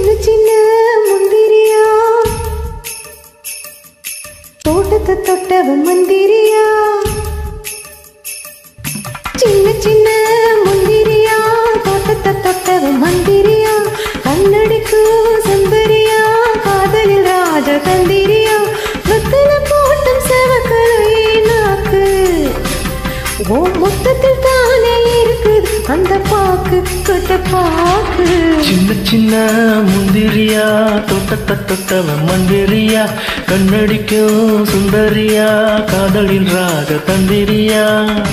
சின்ன சின்ன முந்திரியா தோட்டத்தை தொட்டவ மந்திரியா சின்ன சின்ன முந்திரியா தோட்டத்தை தொட்டவ மந்திரியா கண்ணடிக்கு சுந்தரியா காதலில் ராஜ தந்திரியா வெத்தல போட்டும் செவக்கலை நாக்கு ஓ மொத்தத்தில் தானே இருக்குது அந்த பாக்கு கொட்ட பாக்கு சின்ன சின்ன முந்திரியா தொட்டத்த தொட்டவ மந்திரியா கண்ணடிக்கும் சுந்தரியா காதலின் ராக தந்திரியா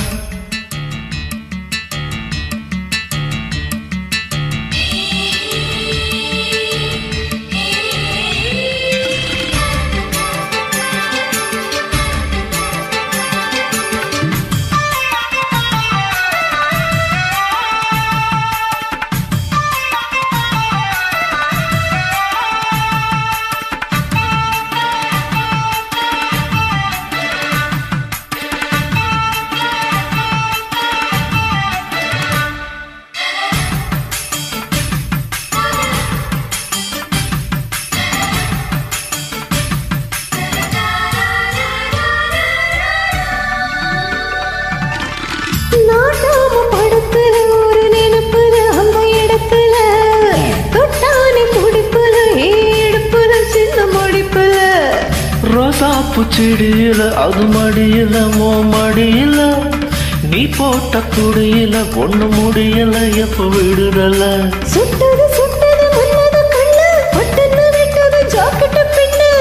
நாட்டாம படத்துல ஒரு நினைப்புல அந்த இடத்துல தொட்டானி துடிப்புல எடுப்புல சின்ன முடிப்புல ரோசாப்பு செடியில அது மடியில மோ மடியில நீ போட்ட குடியில ஒண்ணு முடியல எப்ப விடுதல சுட்டது சுட்டது முன்னது கண்ணு பட்டுன்னு விட்டது ஜாக்கெட்டு பின்னு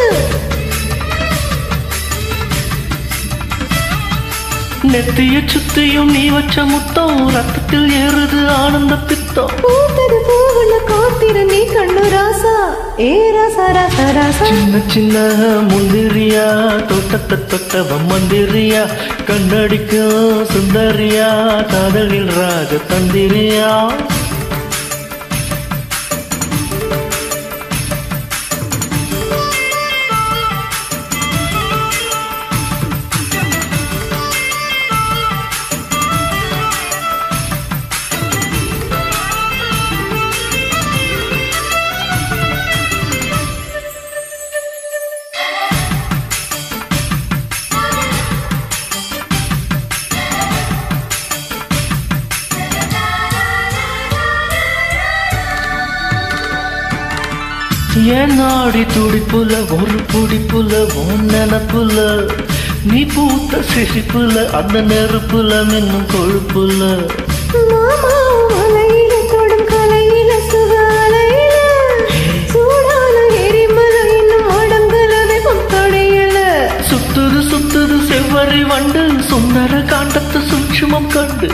நெத்திய சுத்தியும் நீ வச்ச முத்தம் ரத்தத்தில் ஏறுது ஆனந்த பித்தம் பூத்தது பூவுல காத்திரு நீ கண்ணு ராசா ஏ ராசா ராசா ராசா சின்ன சின்ன முந்திரியா தொட்டத்த தொட்டவ மந்திரியா கண்ணடிக்கும் சுந்தரியா காதலில் ராக தந்திரியா என் நாடி துடிப்புல ஒரு புடிப்புல உன் நினப்புல நீ பூத்த சிரிப்புல அந்த நெருப்புல மின்னும் கொழுப்புல மாமா மலையில தொடும் கலையில சுகாலையில சூடான எரிமலை இன்னும் அடங்கலவே கொத்தடையில சுத்துது சுத்துது செவ்வரி வண்டு சுந்தர காண்டத்து சூட்சுமம் கண்டு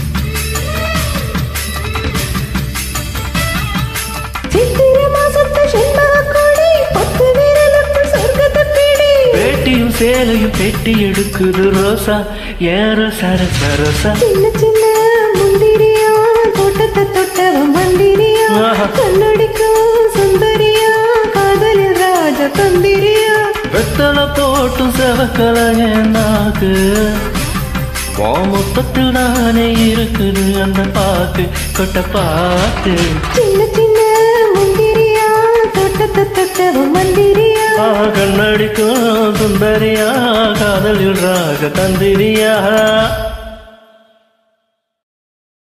சித்திர மாசத்து செண்பக கொடி பத்து விரலுக்கு சொர்க்கத்தை பிடி வேட்டியும் சேலையும் பெட்டி எடுக்குது ரோசா ஏற சரச ரோசா சின்ன சின்ன முந்திரியா தோட்டத்தை தொட்டவ மந்திரியா ஆஹா. கண்ணடிக்கும் சுந்தரியா காதலில் ராஜ தந்திரியா வெத்தலை போட்டும் செவக்கல நாக்கு மொத்தத்தில் தானே இருக்குது அந்த பாக்கு கொட்ட பாக்கு சின்ன சின்ன முந்திரியா தோட்டத்தை தொட்டவ மந்திரியா ஆ, கண்ணடிக்கும் சுந்தரியா காதலில் ராக தந்திரியா